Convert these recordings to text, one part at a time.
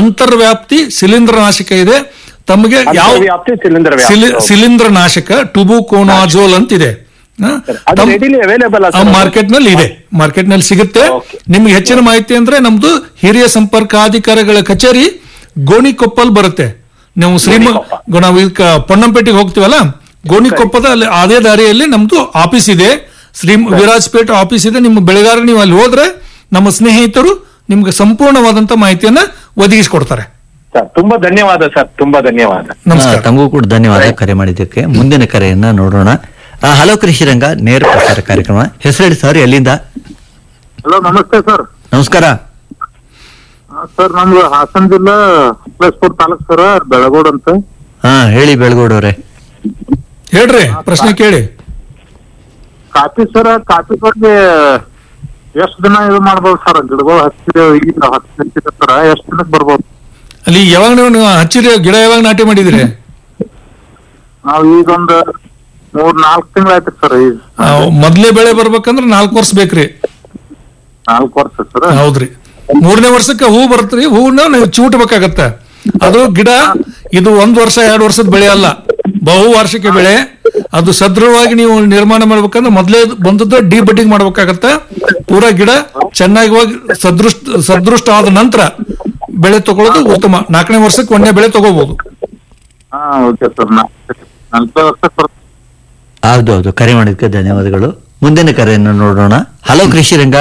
ಅಂತರ್ವ್ಯಾಪ್ತಿ ಶಿಲೀಂಧ್ರನಾಶಕ ಇದೆ ತಮಗೆ ಯಾವ ವ್ಯಾಪ್ತಿ ಸಿಲಿಂಡರ್ ಸಿಲಿ- ಶಿಲೀಂಧ್ರನಾಶಕ ಟುಬುಕೋನಾಜೋಲ್ ಅಂತಿದೆ ಅದು ರೆಡಿಲಿ ಅವೈಲೇಬಲ್ ಮಾರ್ಕೆಟ್ ನಲ್ಲಿ ಇದೆ ಮಾರ್ಕೆಟ್ ನಲ್ಲಿ ಸಿಗುತ್ತೆ ನಿಮ್ಗೆ ಹೆಚ್ಚಿನ ಮಾಹಿತಿ ಅಂದ್ರೆ ನಮ್ದು ಹಿರಿಯ ಸಂಪರ್ಕಾಧಿಕಾರಿಗಳ ಕಚೇರಿ ಗೋಣಿಕೊಪ್ಪಲ್ ಬರುತ್ತೆ ನೀವು ಶ್ರೀಮ ನಾವು ಈಗ ಪೊನ್ನಂಪೇಟೆಗೆ ಹೋಗ್ತೀವಲ್ಲ ಗೋಣಿಕೊಪ್ಪದ ಅಲ್ಲಿ ಅದೇ ದಾರಿಯಲ್ಲಿ ನಮ್ದು ಆಫೀಸ್ ಇದೆ ಶ್ರೀ ವಿರಾಜ್ಪೇಟೆ ಆಫೀಸ್ ಇದೆ ನಿಮ್ಮ ಬೆಳೆಗಾರ ನೀವು ಅಲ್ಲಿ ಹೋದ್ರೆ ನಮ್ಮ ಸ್ನೇಹಿತರು ನಿಮ್ಗೆ ಸಂಪೂರ್ಣವಾದಂತ ಮಾಹಿತಿಯನ್ನ ಒದಗಿಸಿಕೊಡ್ತಾರೆ ಸರ್ ತುಂಬಾ ಧನ್ಯವಾದ ಸರ್ ತುಂಬಾ ಧನ್ಯವಾದ ನಮಸ್ಕಾರ. ಆ, ತಮಗೂ ಕೂಡ ಧನ್ಯವಾದ ಕರೆ ಮಾಡಿದ್ದಕ್ಕೆ ಮುಂದಿನ ಕರೆಯನ್ನ ನೋಡೋಣ ಆ, ಹಲೋ ಕೃಷಿರಂಗ ನೇರ ಪ್ರಸಾರ ಕಾರ್ಯಕ್ರಮ ಹೆಸರು ಹೇಳಿ ಸರ್ ಎಲ್ಲಿಂದ ಹಲೋ ನಮಸ್ತೆ ಸರ್ ನಮಸ್ಕಾರ ಸರ್ ನಮ್ದು ಹಾಸನ ಜಿಲ್ಲಾ ಪ್ಲೇಸ್ಪುರ್ ತಾಲೂಕ್ ಸರ್ ಬೆಳಗೋಡ್ ಅಂತ ಹಾ ಹೇಳಿ ಬೆಳಗೋಡವ್ರೆ ಹೇಳ್ರಿ ಪ್ರಶ್ನೆ ಕೇಳಿ ಕಾಫಿ ಸರ್ ಕಾಫಿ ಬಗ್ಗೆ ಎಷ್ಟ್ ದಿನ ಇದು ಮಾಡ್ಬೋದು ಸರ್ ಗಿಡಗಳು ಹಚ್ಚಿ ಈಗ ಹಚ್ಚಿ ಸರ್ ಎಷ್ಟ್ ದಿನಕ್ಕೆ ಬರ್ಬೋದು ಅಲ್ಲಿ ಯಾವಾಗ ನೀವು ನೀವು ಹಚ್ಚಿರಿ ಗಿಡ ಯಾವಾಗ ನಾಟಿ ಮಾಡಿದಿರಿ ನಾವ್ ಈಗೊಂದು ಮೂರ್ ನಾಲ್ಕು ತಿಂಗಳು ಆಯ್ತು ಸರ್ ಈಗ ಆ, ಮೊದ್ಲೇ ಬೆಳೆ ಬರ್ಬೇಕಂದ್ರೆ ನಾಲ್ಕು ವರ್ಷ ಬೇಕ್ರಿ ನಾಲ್ಕು ವರ್ಷ ಸರ್ ಹೌದ್ರಿ ಮೂರನೇ ವರ್ಷಕ್ಕೆ ಹೂ ಬರುತ್ತ್ರಿ ಹೂವನ್ನ ನೀವು ಚೂಟ್ಬೇಕಾಗತ್ತೆ ಅದು ಗಿಡ ಇದು ಒಂದ್ ವರ್ಷ ಎರಡು ವರ್ಷದ ಬೆಳೆ ಅಲ್ಲ ಬಹು ವಾರ್ಷಿಕ ಬೆಳೆ ಅದು ಸದೃಢವಾಗಿ ನೀವು ನಿರ್ಮಾಣ ಮಾಡ್ಬೇಕಂದ್ರೆ ಮೊದಲೇ ಬಂದದ್ದು ಡಿ ಬಡ್ಡಿಂಗ್ ಮಾಡ್ಬೇಕಾಗತ್ತೆ ಪೂರಾ ಗಿಡ ಚೆನ್ನಾಗಿ ಹೋಗಿ ಸದೃಷ್ಟ ಸದೃಷ್ಟ ಆದ ನಂತರ ಬೆಳೆ ತಗೊಳ್ಳೋದು ಉತ್ತಮ ನಾಲ್ಕನೇ ವರ್ಷಕ್ಕೆ ಒಂದೇ ಬೆಳೆ ತಗೋಬಹುದು ಹಾ ಓಕೆ ಸರ್ ನಾಲ್ಕೇ ವರ್ಷಕ್ಕೆ ಬರ್ತದೆ ಹೌದು ಹೌದು ಕರೆ ಮಾಡಿದ್ದಕ್ಕೆ ಧನ್ಯವಾದಗಳು ಮುಂದಿನ ಕರೆಯನ್ನು ನೋಡೋಣ hello Krishiranga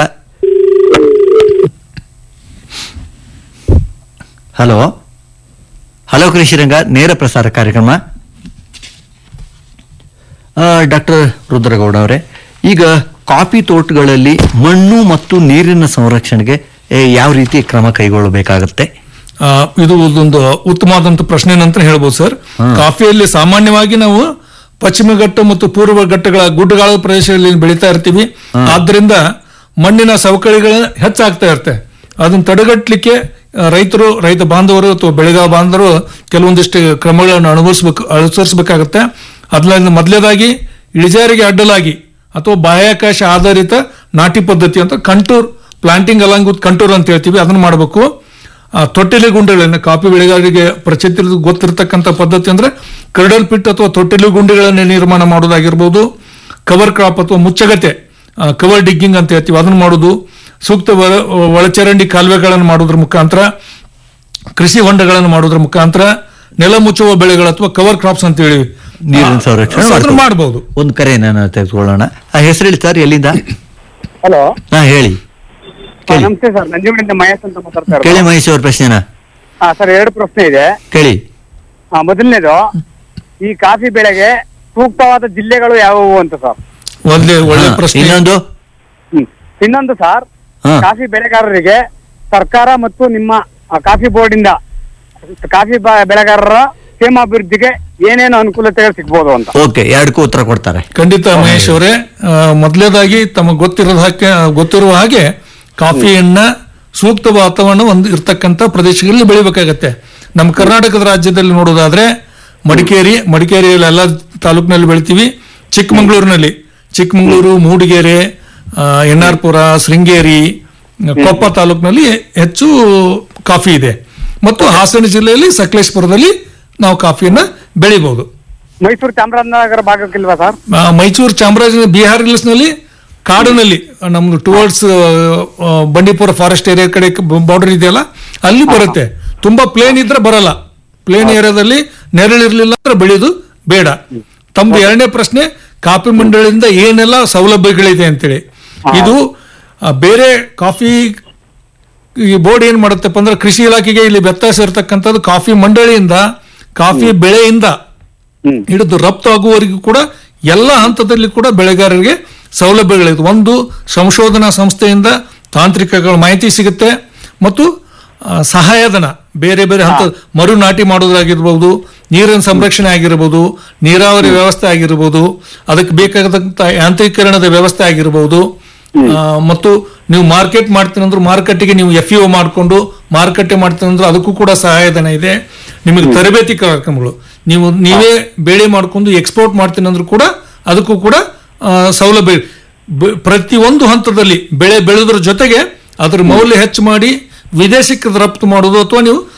hello hello Krishiranga ನೇರ ಪ್ರಸಾರ ಕಾರ್ಯಕ್ರಮ ಡಾಕ್ಟರ್ ರುದ್ರಗೌಡ ಅವರೇ ಈಗ ಕಾಫಿ ತೋಟಗಳಲ್ಲಿ ಮಣ್ಣು ಮತ್ತು ನೀರಿನ ಸಂರಕ್ಷಣೆಗೆ ಏ, ಯಾವ ರೀತಿ ಕ್ರಮ ಕೈಗೊಳ್ಳಬೇಕಾಗತ್ತೆ ಆ, ಇದು ಒಂದು ಉತ್ತಮವಾದಂತ ಪ್ರಶ್ನೆ ಅಂತ ಹೇಳ್ಬೋದು ಸರ್ ಕಾಫಿಯಲ್ಲಿ ಸಾಮಾನ್ಯವಾಗಿ ನಾವು ಪಶ್ಚಿಮ ಘಟ್ಟ ಮತ್ತು ಪೂರ್ವ ಘಟ್ಟಗಳ ಗುಡ್ಡಗಾಳ ಪ್ರದೇಶಗಳಲ್ಲಿ ಬೆಳೀತಾ ಇರ್ತೀವಿ ಆದ್ರಿಂದ ಮಣ್ಣಿನ ಸವಕಳಿಗಳು ಹೆಚ್ಚಾಗ್ತಾ ಇರುತ್ತೆ ಅದನ್ನ ತಡೆಗಟ್ಟಲಿಕ್ಕೆ ಆ, ರೈತರು ರೈತ ಬಾಂಧವರು ಅಥವಾ ಬೆಳೆಗಾರ ಬಾಂಧವರು ಕೆಲವೊಂದಿಷ್ಟು ಕ್ರಮಗಳನ್ನು ಅನುಭವಿಸ್ಬೇಕು ಅನುಸರಿಸಬೇಕಾಗತ್ತೆ ಅದರಿಂದ ಮೊದಲೇದಾಗಿ ಇಳಿಜಾರಿಗೆ ಅಡ್ಡಲಾಗಿ ಅಥವಾ ಬಾಹ್ಯಾಕಾಶ ಆಧಾರಿತ ನಾಟಿ ಪದ್ಧತಿ ಅಂತ contour planting along with contour ಅಂತ ಹೇಳ್ತೀವಿ ಅದನ್ನ ಮಾಡಬೇಕು ಆ, ತೊಟ್ಟಿಲಿ ಗುಂಡಿಗಳನ್ನ ಕಾಫಿ ಬೆಳೆಗಾರರಿಗೆ ಪ್ರಚಿತ ಗೊತ್ತಿರತಕ್ಕಂಥ ಪದ್ಧತಿ ಅಂದ್ರೆ ಕರ್ಡಲ್ ಪಿಟ್ ಅಥವಾ ತೊಟ್ಟಿಲಿ ಗುಂಡಿಗಳನ್ನ ನಿರ್ಮಾಣ ಮಾಡೋದಾಗಿರ್ಬೋದು ಕವರ್ ಕ್ರಾಪ್ ಅಥವಾ ಮುಚ್ಚಗತೆ ಕವರ್ ಡಿಗ್ಗಿಂಗ್ ಅಂತ ಹೇಳ್ತೀವಿ ಅದನ್ನ ಮಾಡೋದು ಸೂಕ್ತ ಒಳ- ಒಳಚರಂಡಿ ಕಾಲುವೆಗಳನ್ನು ಮಾಡೋದ್ರ ಮುಖಾಂತರ ಕೃಷಿ ಹೊಂಡಗಳನ್ನು ಮಾಡೋದ್ರ ಮುಖಾಂತರ ನೆಲ ಮುಚ್ಚುವ ಬೆಳೆಗಳು ಅಥವಾ ಕವರ್ ಕ್ರಾಪ್ಸ್ ಅಂತ ಹೇಳಿ ನೀರಿನ ಸಂರಕ್ಷಣೆ ಅದನ್ನ ಮಾಡ್ಕೊಳ್ಳಿ. ಮಾಡಬಹುದು ಒಂದು ಕರೆಯನ್ನು ನಾವು ತೆಗೆದುಕೊಳ್ಳೋಣ ಆ ಹೆಸರು ಹೇಳಿ ಸರ್ ಎಲ್ಲಿಂದ ಹಲೋ ಹಾ ಹೇಳಿ ಕೇಳಿ ನಮಸ್ತೆ ಸರ್ ನಂಜುಮಣಿಂದ ಮಹೇಶ್ ಅಂತ ಮಾತಾಡ್ತಾ ಕೇಳಿ ಇರೋದು ಮಹೇಶ್ ಅವ್ರ ಪ್ರಶ್ನೆನ ಹಾ ಸರ್ ಎರಡು ಪ್ರಶ್ನೆ ಇದೆ ಕೇಳಿ ಆ, ಮೊದಲನೇದು ಈ ಕಾಫಿ ಬೆಳೆಗೆ ಸೂಕ್ತವಾದ ಜಿಲ್ಲೆಗಳು ಯಾವುವು ಅಂತ ಸರ್ ಒಳ್ಳೆ ಒಳ್ಳೆ ಹಾ, ಪ್ರಶ್ನೆ ಇನ್ನೊಂದು ಹ್ಮ್. ಇನ್ನೊಂದು ಸರ್ ಹಾ. ಕಾಫಿ ಬೆಳೆಗಾರರಿಗೆ ಸರ್ಕಾರ ಮತ್ತು ನಿಮ್ಮ ಆ, ಕಾಫಿ ಬೋರ್ಡ್ ಇಂದ ಕಾಫಿ ಬ- ಬೆಳೆಗಾರರ ಕ್ಷೇಮಾಭಿವೃದ್ಧಿಗೆ ಏನೇನು ಅನುಕೂಲತೆಗಳು ಸಿಗ್ಬೋದು ಅಂತ ಓಕೆ ಎರಡಕ್ಕೂ ಉತ್ತರ ಕೊಡ್ತಾರೆ ಖಂಡಿತ ಮಹೇಶ್ ಅವರೇ ಮೊದಲೇದಾಗಿ ತಮಗೆ ಗೊತ್ತಿರೋದ ಹಾಗೆ ಗೊತ್ತಿರುವ ಹಾಗೆ ಕಾಫಿಯನ್ನ ಸೂಕ್ತ ವಾತಾವರಣ ಒಂದು ಇರ್ತಕ್ಕಂಥ ಪ್ರದೇಶಗಳಲ್ಲಿ ಬೆಳಿಬೇಕಾಗತ್ತೆ ನಮ್ಮ ಕರ್ನಾಟಕದ ರಾಜ್ಯದಲ್ಲಿ ನೋಡೋದಾದ್ರೆ ಮಡಿಕೇರಿ ಮಡಿಕೇರಿಯಲ್ಲಿ ಎಲ್ಲ ತಾಲೂಕಿನಲ್ಲಿ ಬೆಳಿತೀವಿ ಚಿಕ್ಕಮಗಳೂರಿನಲ್ಲಿ ಚಿಕ್ಕಮಗಳೂರು ಮೂಡಿಗೆರೆ ಎನ್ ಆರ್ ಪುರ ಶೃಂಗೇರಿ ಕೊಪ್ಪ ತಾಲೂಕಿನಲ್ಲಿ ಹೆಚ್ಚು ಕಾಫಿ ಇದೆ ಮತ್ತು ಹಾಸನ ಜಿಲ್ಲೆಯಲ್ಲಿ ಸಕಲೇಶ್ಪುರದಲ್ಲಿ ನಾವು ಕಾಫಿಯನ್ನ ಬೆಳಿಬಹುದು ಮೈಸೂರು ಚಾಮರಾಜನಗರ ಭಾಗಕ್ಕಿಲ್ವಾ ಸರ್ ಆ, ಮೈಸೂರು ಚಾಮರಾಜನಗರ ಬಿಹಾರ್ ಹಿಲ್ಸ್ ನಲ್ಲಿ ಕಾಡಿನಲ್ಲಿ ಆ, ನಮ್ದು ಟುವರ್ಡ್ಸ್ ಬಂಡೀಪುರ ಫಾರೆಸ್ಟ್ ಏರಿಯಾ ಕಡೆ ಬಾರ್ಡರ್ ಇದೆಯಲ್ಲ ಅಲ್ಲಿ ಬರುತ್ತೆ ತುಂಬಾ ಪ್ಲೇನ್ ಇದ್ರೆ ಬರಲ್ಲ ಪ್ಲೇನ್ ಏರಿಯಾದಲ್ಲಿ ನೆರಳಿರ್ಲಿಲ್ಲ ಅಂದ್ರೆ ಬೆಳೆಯೋದು ಬೇಡ ತಮ್ದು ಎರಡನೇ ಪ್ರಶ್ನೆ ಕಾಫಿ ಮಂಡಳಿಯಿಂದ ಏನೆಲ್ಲ ಸೌಲಭ್ಯಗಳಿದೆ ಅಂತೇಳಿ ಇದು ಆ, ಬೇರೆ ಕಾಫಿ ಈ ಬೋರ್ಡ್ ಏನ್ ಮಾಡುತ್ತಪ್ಪ ಅಂದ್ರೆ ಕೃಷಿ ಇಲಾಖೆಗೆ ಇಲ್ಲಿ ವ್ಯತ್ಯಾಸ ಇರತಕ್ಕಂಥದ್ದು ಕಾಫಿ ಮಂಡಳಿಯಿಂದ ಕಾಫಿ ಬೆಳೆಯಿಂದ ಹಿಡಿದು ರಫ್ತು ಆಗುವವರೆಗೂ ಕೂಡ ಎಲ್ಲ ಹಂತದಲ್ಲಿ ಕೂಡ ಬೆಳೆಗಾರರಿಗೆ ಸೌಲಭ್ಯಗಳಿದೆ ಒಂದು ಸಂಶೋಧನಾ ಸಂಸ್ಥೆಯಿಂದ ತಾಂತ್ರಿಕಗಳ ಮಾಹಿತಿ ಸಿಗುತ್ತೆ ಮತ್ತು ಆ, ಸಹಾಯಧನ ಬೇರೆ ಬೇರೆ ಹಂತ ಮರು ನಾಟಿ ಮಾಡೋದಾಗಿರ್ಬೋದು ನೀರಿನ ಸಂರಕ್ಷಣೆ ಆಗಿರ್ಬೋದು ನೀರಾವರಿ ವ್ಯವಸ್ಥೆ ಆಗಿರ್ಬೋದು ಅದಕ್ಕೆ ಬೇಕಾಗತಕ್ಕಂಥ ಯಾಂತ್ರೀಕರಣದ ವ್ಯವಸ್ಥೆ ಆಗಿರ್ಬೋದು ಆ, ಮತ್ತು ನೀವು ಮಾರ್ಕೆಟ್ ಮಾಡ್ತೀನಿ ಅಂದ್ರೆ ಮಾರ್ಕೆಟ್ಗೆ ನೀವು ಎಫ್ ಇ ಮಾಡಿಕೊಂಡು ಮಾರುಕಟ್ಟೆ ಮಾಡ್ತೀನಿ ಅಂದ್ರೆ ಅದಕ್ಕೂ ಕೂಡ ಸಹಾಯಧನ ಇದೆ ನಿಮಗೆ ತರಬೇತಿ ಕಾರ್ಯಕ್ರಮಗಳು ನೀವು ನೀವೇ ಬೇಳೆ ಮಾಡ್ಕೊಂಡು ಎಕ್ಸ್ಪೋರ್ಟ್ ಮಾಡ್ತೀನಿ ಅಂದ್ರೂ ಕೂಡ ಅದಕ್ಕೂ ಕೂಡ ಆ, ಸೌಲಭ್ಯ ಬೆ- ಪ್ರತಿಯೊಂದು ಹಂತದಲ್ಲಿ ಬೆಳೆ ಬೆಳೆದ್ರ ಜೊತೆಗೆ ಅದರ ಮೌಲ್ಯ ಹೆಚ್ಚು ಮಾಡಿ ವಿದೇಶಕ್ಕೆ ರಫ್ತು ಮಾಡೋದು ಅಥವಾ ನೀವು